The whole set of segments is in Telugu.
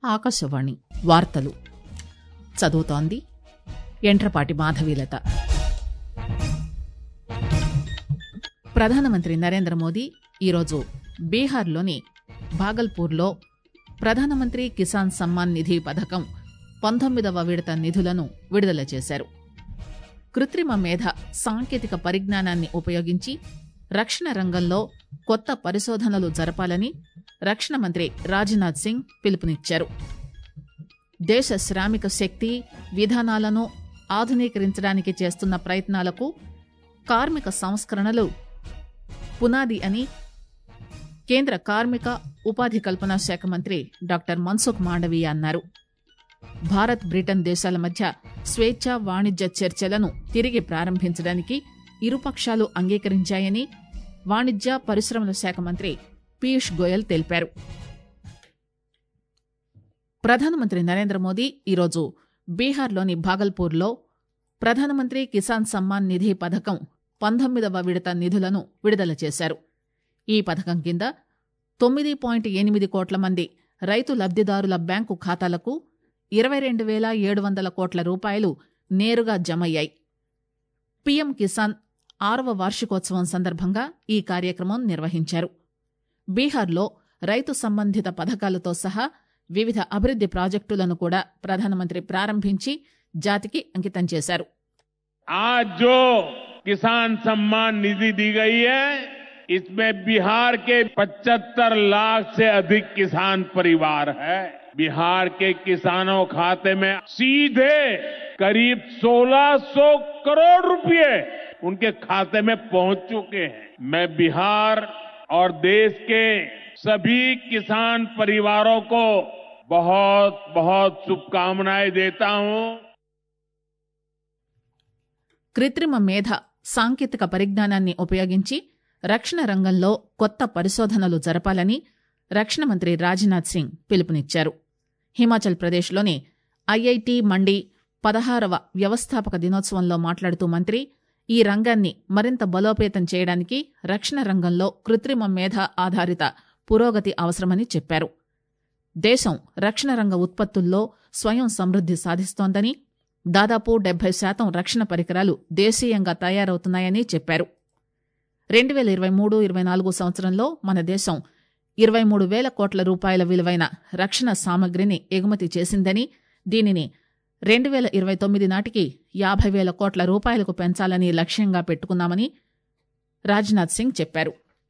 ఆకాశవాణి వార్తలు చదువుతోంది ఎంట్రపాటి మాధవీలత ప్రధానమంత్రి నరేంద్ర మోదీ ఈరోజు బీహార్లోని భాగల్పూర్లో ప్రధానమంత్రి కిసాన్ సమ్మాన్ నిధి పథకం పంతొమ్మిదవ విడత నిధులను విడుదల చేశారు కృత్రిమ మేధ సాంకేతిక పరిజ్ఞానాన్ని ఉపయోగించి రక్షణ రంగంలో కొత్త పరిశోధనలు జరపాలని రక్షణ మంత్రి రాజ్నాథ్ సింగ్ పిలుపునిచ్చారు దేశ శ్రామిక శక్తి విధానాలను ఆధునీకరించడానికి చేస్తున్న ప్రయత్నాలకు కార్మిక సంస్కరణలు పునాది అని కేంద్ర కార్మిక ఉపాధి కల్పన శాఖ మంత్రి డాక్టర్ మన్సుఖ్ మాండవీయ అన్నారు భారత్ బ్రిటన్ దేశాల మధ్య స్వేచ్ఛ వాణిజ్య చర్చలను తిరిగి ప్రారంభించడానికి ఇరుపక్షాలు అంగీకరించాయని వాణిజ్య పరిశ్రమల శాఖ మంత్రి పీయూష్ గోయల్ తెలిపారు ప్రధానమంత్రి నరేంద్ర మోదీ ఈరోజు బీహార్లోని భాగల్పూర్లో ప్రధానమంత్రి కిసాన్ సమ్మాన్ నిధి పథకం పంతొమ్మిదవ విడత నిధులను విడుదల చేశారు ఈ పథకం కింద తొమ్మిది పాయింట్ ఎనిమిది కోట్ల మంది రైతు లబ్దిదారుల బ్యాంకు ఖాతాలకు ఇరవై రెండు వేల ఏడు వందల కోట్ల రూపాయలు నేరుగా జమయ్యాయి పీఎం కిసాన్ ఆరవ వార్షికోత్సవం సందర్భంగా ఈ కార్యక్రమం నిర్వహించారు బీహార్లో రైతు సంబంధిత పథకాలతో సహా వివిధ అభివృద్ది ప్రాజెక్టులను కూడా ప్రధానమంత్రి ప్రారంభించి జాతికి అంకితం చేశారు आज जो किसान सम्मान निधि दी गई है इसमें बिहार के 75 लाख से अधिक किसान परिवार है बिहार के किसानों खाते में सीधे करीब 1600 करोड़ रुपए उनके खाते में पहुंच चुके हैं मैं बिहार और देश के सभी किसान परिवारों को बहुत बहुत शुभकामनाएं देता हूं కృత్రిమ మేధ సాంకేతిక పరిజ్ఞానాన్ని ఉపయోగించి రక్షణ రంగంలో కొత్త పరిశోధనలు జరపాలని రక్షణ మంత్రి రాజ్నాథ్ సింగ్ పిలుపునిచ్చారు హిమాచల్ ప్రదేశ్లోని ఐఐటి మండి పదహారవ వ్యవస్థాపక దినోత్సవంలో మాట్లాడుతూ మంత్రి ఈ రంగాన్ని మరింత బలోపేతం చేయడానికి రక్షణ రంగంలో కృత్రిమ మేధ ఆధారిత పురోగతి అవసరమని చెప్పారు దేశం రక్షణ రంగ ఉత్పత్తుల్లో స్వయం సమృద్ది సాధిస్తోందని దాదాపు డెబ్బై శాతం రక్షణ పరికరాలు దేశీయంగా తయారవుతున్నాయని చెప్పారు రెండు వేల ఇరవై మూడు ఇరవై నాలుగు సంవత్సరంలో మన దేశం ఇరవై మూడు వేల కోట్ల రూపాయల విలువైన రక్షణ సామగ్రిని ఎగుమతి చేసిందని దీనిని రెండు వేల ఇరవై తొమ్మిది నాటికి యాభై వేల కోట్ల రూపాయలకు పెంచాలని లక్ష్యంగా పెట్టుకున్నామని రాజ్నాథ్ సింగ్ చెప్పారు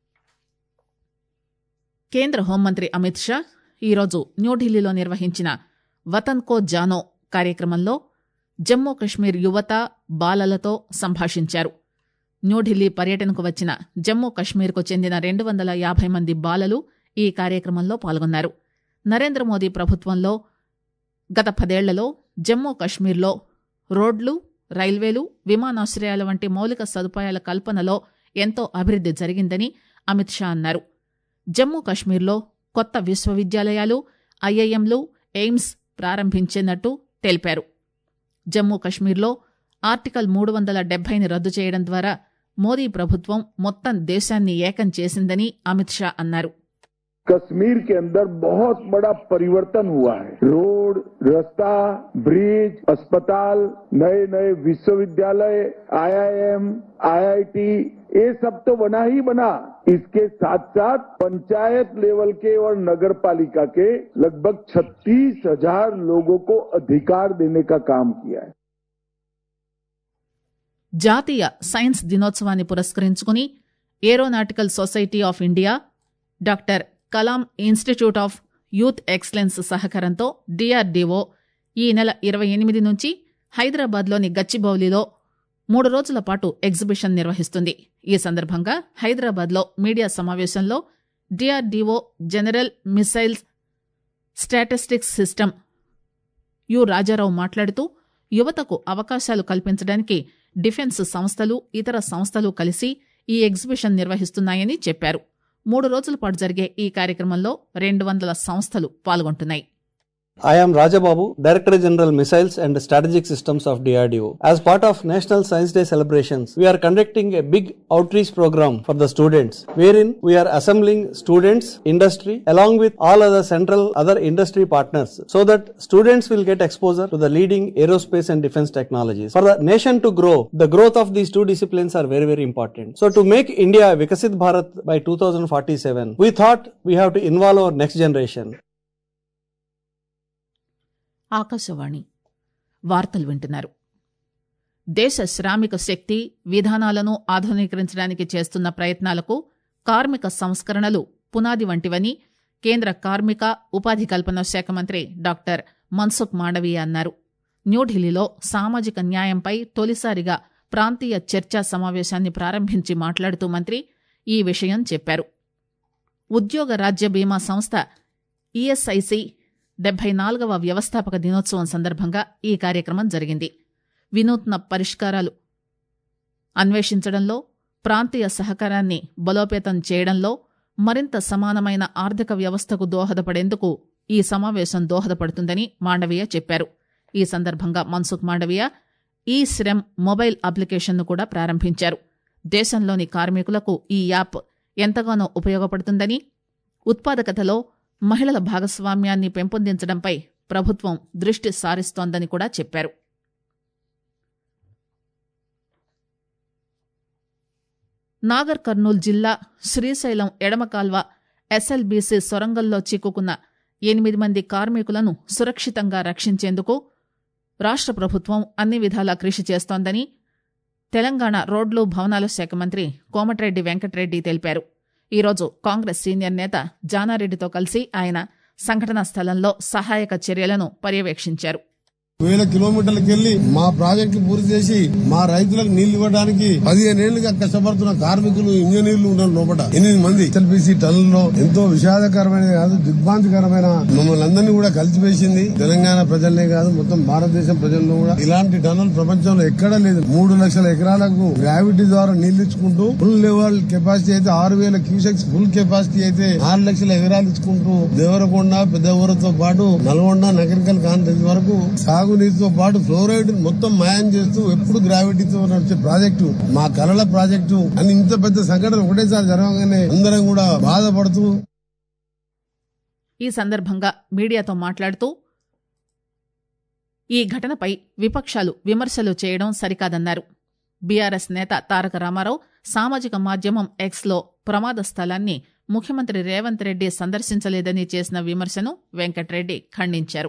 కేంద్ర హోంమంత్రి అమిత్ షా ఈరోజు న్యూఢిల్లీలో నిర్వహించిన వతన్ కో జానో కార్యక్రమంలో జమ్మూ కశ్మీర్ యువత బాలలతో సంభాషించారు న్యూఢిల్లీ పర్యటనకు వచ్చిన జమ్మూ కశ్మీర్కు చెందిన రెండు వందల యాభై మంది బాలలు ఈ కార్యక్రమంలో పాల్గొన్నారు నరేంద్ర మోదీ ప్రభుత్వంలో గత పదేళ్లలో జమ్మూ కశ్మీర్లో రోడ్లు రైల్వేలు విమానాశ్రయాల వంటి మౌలిక సదుపాయాల కల్పనలో ఎంతో అభివృద్ది జరిగిందని అమిత్ షా అన్నారు జమ్మూ కశ్మీర్లో కొత్త విశ్వవిద్యాలయాలు ఐఐఎంలు ఎయిమ్స్ ప్రారంభించినట్టు తెలిపారు జమ్మూ కశ్మీర్లో ఆర్టికల్ మూడు వందల డెబ్బైని రద్దు చేయడం ద్వారా మోదీ ప్రభుత్వం మొత్తం దేశాన్ని ఏకం చేసిందని అమిత్ షా అన్నారు कश्मीर के अंदर बहुत बड़ा परिवर्तन हुआ है रोड रास्ता ब्रिज अस्पताल नए नए विश्वविद्यालय आईआईएम आईआईटी ये सब तो बना ही बना इसके साथ साथ पंचायत लेवल के और नगर पालिका के लगभग छत्तीस हजार लोगों को अधिकार देने का काम किया है జాతీయ సైన్స్ దినోత్సవాన్ని పురస్కరించుకుని aeronautical society of India doctor Kalam institute of youth excellence సహకారంతో డిఆర్డీఓ ఈ నెల ఇరవై ఎనిమిది నుంచి హైదరాబాద్లోని గచ్చిబౌలిలో మూడు రోజుల పాటు ఎగ్జిబిషన్ నిర్వహిస్తుంది ఈ సందర్భంగా హైదరాబాద్లో మీడియా సమావేశంలో DRDO general missiles statistics system U Rajarao మాట్లాడుతూ యువతకు అవకాశాలు కల్పించడానికి డిఫెన్స్ సంస్థలు ఇతర సంస్థలు కలిసి ఈ ఎగ్జిబిషన్ నిర్వహిస్తున్నాయని చెప్పారు మూడు రోజుల పాటు జరిగే ఈ కార్యక్రమంలో రెండు వందల సంస్థలు పాల్గొంటున్నాయి I am Rajababu, Director General Missiles and Strategic Systems of DRDO. As part of National Science Day celebrations, we are conducting a big outreach program for the students, wherein we are assembling students, industry, along with all other central other industry partners, so that students will get exposure to the leading aerospace and defense technologies. For the nation to grow, the growth of these two disciplines are very, very important. So to make India Vikasit Bharat by 2047, we thought we have to involve our next generation. Akashvani వార్తలు వింటున్నారు దేశ శ్రామిక శక్తి విధానాలను ఆధునీకరించడానికి చేస్తున్న ప్రయత్నాలకు కార్మిక సంస్కరణలు పునాది వంటివని కేంద్ర కార్మిక ఉపాధి కల్పన శాఖ మంత్రి డాక్టర్ మన్సుఖ్ మాండవీయ అన్నారు న్యూఢిల్లీలో సామాజిక న్యాయంపై తొలిసారిగా ప్రాంతీయ చర్చా సమావేశాన్ని ప్రారంభించి మాట్లాడుతూ మంత్రి ఈ విషయం చెప్పారు ఉద్యోగ రాజ్య బీమా సంస్థ ఈఎస్ఐసి డెబ్బై నాలుగవ వ్యవస్థాపక దినోత్సవం సందర్భంగా ఈ కార్యక్రమం జరిగింది వినూత్న పరిష్కారాలు అన్వేషించడంలో ప్రాంతీయ సహకారాన్ని బలోపేతం చేయడంలో మరింత సమానమైన ఆర్థిక వ్యవస్థకు దోహదపడేందుకు ఈ సమావేశం దోహదపడుతుందని మాండవీయ చెప్పారు ఈ సందర్భంగా మన్సుఖ్ మాండవీయ ఈ శ్రమ్ మొబైల్ అప్లికేషన్ను కూడా ప్రారంభించారు దేశంలోని కార్మికులకు ఈ యాప్ ఎంతగానో ఉపయోగపడుతుందని ఉత్పాదకతలో మహిళల భాగస్వామ్యాన్ని పెంపొందించడంపై ప్రభుత్వం దృష్టి సారిస్తోందని కూడా చెప్పారు నాగర్ కర్నూల్ జిల్లా శ్రీశైలం ఎడమ కాల్వ ఎస్ఎల్బీసీ సొరంగంలో చిక్కుకున్న ఎనిమిది మంది కార్మికులను సురక్షితంగా రక్షించేందుకు రాష్ట్ర ప్రభుత్వం అన్ని విధాలా కృషి చేస్తోందని తెలంగాణ రోడ్లు భవనాల శాఖ మంత్రి కోమటిరెడ్డి వెంకటరెడ్డి తెలిపారు ఈరోజు కాంగ్రెస్ సీనియర్ నేత జానారెడ్డితో కలిసి ఆయన సంఘటనా స్థలంలో సహాయక చర్యలను పర్యవేక్షించారు వేల కిలోమీటర్లకు వెళ్లి మా ప్రాజెక్టు పూర్తి చేసి మా రైతులకు నీళ్లు ఇవ్వడానికి పదిహేను ఏళ్లుగా కష్టపడుతున్న కార్మికులు ఇంజనీర్లు ఉన్నారు లోపల ఎనిమిది మంది ఎస్ఎల్పిసి టన్నుల్లో ఎంతో విషాదకరమైన కాదు దిగ్భ్రాంతికరమైన మమ్మల్ని అందరినీ కూడా కలిసివేసింది తెలంగాణ ప్రజలనే కాదు మొత్తం భారతదేశం ప్రజల్లో కూడా ఇలాంటి టన్నులు ప్రపంచంలో ఎక్కడా లేదు మూడు లక్షల ఎకరాలకు గ్రావిటీ ద్వారా నీళ్లు ఇచ్చుకుంటూ ఫుల్ లెవెల్ కెపాసిటీ అయితే ఆరు వేల క్యూసెక్స్ ఫుల్ కెపాసిటీ అయితే ఆరు లక్షల ఎకరాలు ఇచ్చుకుంటూ దేవరకొండ పెద్దవరతో పాటు నల్గొండ నగరికల్ కాన్ఫరెన్స్ వరకు సాగునీటితో పాటు ఫ్లోరైడ్ మొత్తం మాయం చేస్తూ ఎప్పుడు గ్రావిటీతో నడిచే ప్రాజెక్టు మా కలల ప్రాజెక్టు అని ఇంత పెద్ద సంఘటన ఒకటేసారి జరగగానే అందరం కూడా బాధపడుతూ ఈ సందర్భంగా మీడియాతో మాట్లాడుతూ ఈ ఘటనపై విపక్షాలు విమర్శలు చేయడం సరికాదన్నారు బీఆర్ఎస్ నేత తారక రామారావు సామాజిక మాధ్యమం ఎక్స్లో ప్రమాద స్థలాన్ని ముఖ్యమంత్రి రేవంత్ రెడ్డి సందర్శించలేదని చేసిన విమర్శను వెంకట్రెడ్డి ఖండించారు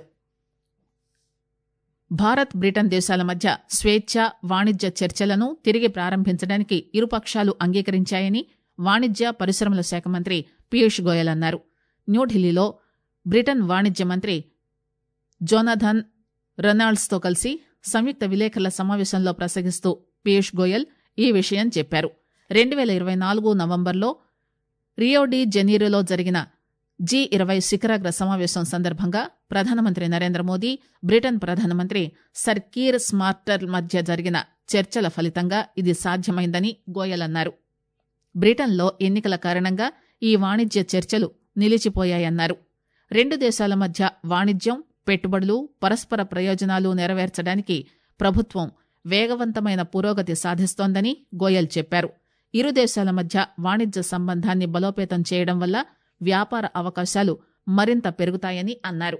భారత్ బ్రిటన్ దేశాల మధ్య స్వేచ్ఛ వాణిజ్య చర్చలను తిరిగి ప్రారంభించడానికి ఇరుపక్షాలు అంగీకరించాయని వాణిజ్య పరిశ్రమల శాఖ మంత్రి పీయూష్ గోయల్ అన్నారు న్యూఢిల్లీలో బ్రిటన్ వాణిజ్య మంత్రి జోనాథన్ రొనాల్డ్స్తో కలిసి సంయుక్త విలేకరుల సమావేశంలో ప్రసంగిస్తూ పీయూష్ గోయల్ ఈ విషయం చెప్పారు రెండు వేల ఇరవై నాలుగు నవంబర్లో రియోడి జెనీరోలో జరిగిన జీ ఇరవై శిఖరాగ్ర సమావేశం సందర్భంగా ప్రధానమంత్రి నరేంద్ర మోదీ బ్రిటన్ ప్రధానమంత్రి సర్ కీర్ స్మార్టర్ మధ్య జరిగిన చర్చల ఫలితంగా ఇది సాధ్యమైందని గోయల్ అన్నారు బ్రిటన్లో ఎన్నికల కారణంగా ఈ వాణిజ్య చర్చలు నిలిచిపోయాయన్నారు రెండు దేశాల మధ్య వాణిజ్యం పెట్టుబడులు పరస్పర ప్రయోజనాలు నెరవేర్చడానికి ప్రభుత్వం వేగవంతమైన పురోగతి సాధిస్తోందని గోయల్ చెప్పారు ఇరు దేశాల మధ్య వాణిజ్య సంబంధాన్ని బలోపేతం చేయడం వల్ల వ్యాపార అవకాశాలు మరింత పెరుగుతాయని అన్నారు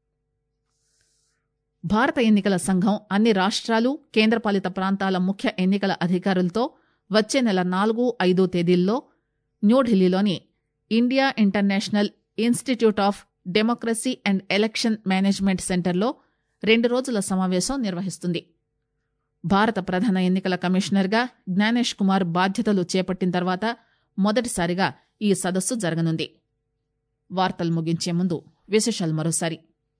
భారత ఎన్నికల సంఘం అన్ని రాష్ట్రాలు కేంద్రపాలిత ప్రాంతాల ముఖ్య ఎన్నికల అధికారులతో వచ్చే నెల నాలుగు ఐదు తేదీల్లో న్యూఢిల్లీలోని India International Institute of Democracy and Election Management సెంటర్లో రెండు రోజుల సమావేశం నిర్వహిస్తుంది భారత ప్రధాన ఎన్నికల కమిషనర్గా జ్ఞానేష్ కుమార్ బాధ్యతలు చేపట్టిన తర్వాత మొదటిసారిగా ఈ సదస్సు జరగనుంది వార్తలు ముగించే ముందు విశేషాలు మరోసారి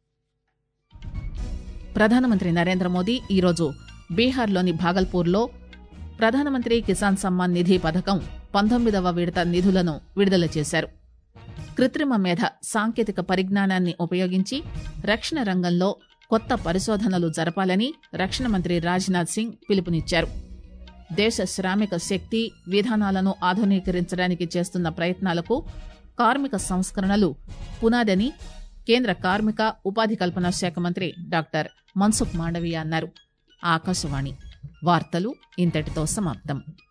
ప్రధానమంత్రి నరేంద్ర మోదీ ఈరోజు బీహార్లోని భాగల్పూర్లో ప్రధానమంత్రి కిసాన్ సమ్మాన్ నిధి పథకం పంతొమ్మిదవ విడత నిధులను విడుదల చేశారు కృత్రిమ మేధ సాంకేతిక పరిజ్ఞానాన్ని ఉపయోగించి రక్షణ రంగంలో కొత్త పరిశోధనలు జరపాలని రక్షణ మంత్రి రాజ్నాథ్ సింగ్ పిలుపునిచ్చారు దేశ శ్రామిక శక్తి విధానాలను ఆధునీకరించడానికి చేస్తున్న ప్రయత్నాలకు కార్మిక సంస్కరణలు పునాదని కేంద్ర కార్మిక ఉపాధి కల్పన శాఖ మంత్రి డాక్టర్ మన్సుఖ్ మాండవీయ అన్నారు ఆకాశవాణి వార్తలు ఇంతటితో సమాప్తం